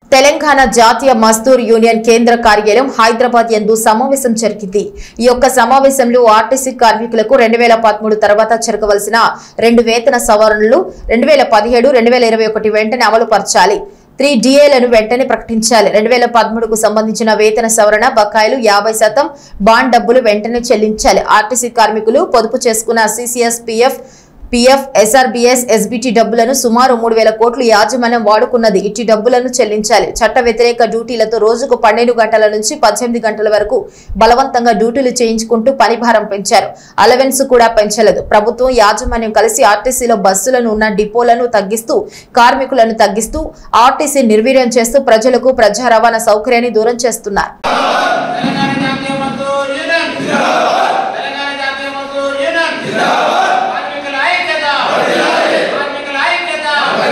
తెలంగాణ జాతీయ మజ్దూర్ యూనియన్ కేంద్ర కార్యాలయం హైదరాబాద్ యందు సమావేశం జరిగింది ఈ యొక్క సమావేశంలో ఆర్టీసీ కార్మికులకు రెండు వేల పదమూడు తర్వాత జరగవలసిన రెండు వేతన సవరణలు రెండు వేల పదిహేడు రెండు వేల ఇరవై ఒకటి వెంటనే అమలు పరచాలి త్రీ డిఏలను వెంటనే ప్రకటించాలి రెండు వేల పదమూడుకు సంబంధించిన వేతన సవరణ బకాయిలు యాభై శాతం బాండ్ డబ్బులు వెంటనే చెల్లించాలి ఆర్టీసీ కార్మికులు పొదుపు చేసుకున్న CCS PF PF SRBS SBT డబ్బులను సుమారు మూడు వేల కోట్లు యాజమాన్యం వాడుకున్నది ఇట్టి డబ్బులను చెల్లించాలి చట్ట వ్యతిరేక డ్యూటీలతో రోజుకు పన్నెండు గంటల నుంచి పద్దెనిమిది గంటల వరకు బలవంతంగా డ్యూటీలు చేయించుకుంటూ పని భారం పెంచారు అలవెన్స్ కూడా పెంచలేదు ప్రభుత్వం యాజమాన్యం కలిసి ఆర్టీసీలో బస్సులను ఉన్న డిపోలను తగ్గిస్తూ కార్మికులను తగ్గిస్తూ ఆర్టీసీ నిర్వీర్యం చేస్తూ ప్రజలకు ప్రజా రవాణా సౌకర్యాన్ని దూరం చేస్తున్నారు తెలంగాణ జాతీయ మజ్దూర్ యూనియన్ తెలంగాణ జాతీయ మజ్దూర్ యూనియన్ కార్మికుల ఐక్యత కార్మికుల ఐక్యత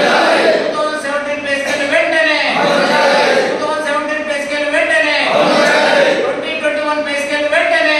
2017 పే స్కేల్ వెంటనే 2017 పే స్కేల్ వెంటనే 2021 పే స్కేల్ వెంటనే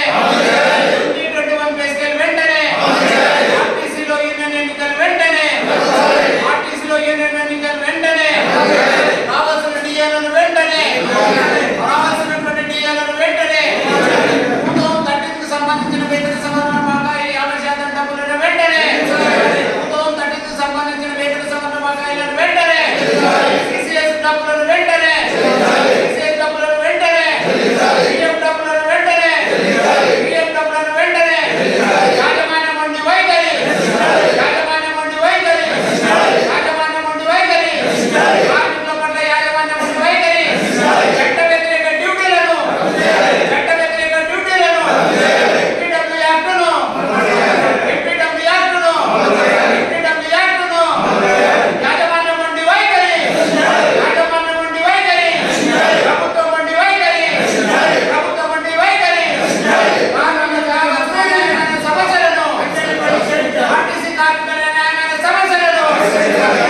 2021 పే స్కేల్ వెంటనే ఆర్టీసీలో యూనియన్ ఎన్నికలు వెంటనే ఆర్టీసీలో యూనియన్ ఎన్నికలు వెంటనే రావాల్సిన డిఏలను వెంటనే రావాల్సినటువంటి డిఏలను వెంటనే ప్రభుత్వం థర్టీకి సంబంధించిన వేతన సవరణ బకాయి యాభై శాతం డబ్బులను వెంటనే ప్రభుత్వం థర్టీకి సంబంధించిన వేతన సవరణ బకాయిలను వెంటనే సిసిఎస్ డబ్బులను వెంటనే సిసిఎస్ డబ్బులను వెంటనే పిఎఫ్ డబ్బులను వెంటనే పిఎఫ్ డబ్బులను వెంటనే యాజమాన్య మండి వైఖరి యాజమాన్య మండి వైఖరి యాజమాన్య మండి వైఖరి కార్మికుల పట్ల యాజమాన్య మండి వైఖరి చట్ట వ్యతిరేక డ్యూటీలను చట్ట వ్యతిరేక డ్యూటీలను ఎంపీడబ్ల్యూ యాక్టును ఎంపీడబ్ల్యూ యాక్టును ఎంపీడబ్ల్యూ యాక్టును యాజమాన్య మండి వైఖరి యాజమాన్య మండి వైఖరి ప్రభుత్వ మండి వైఖరి ప్రభుత్వ మండి వైఖరి కార్మికుల న్యాయమైన సమస్యలను ఆర్టీసీ కార్మికుల న్యాయమైన సమస్యలను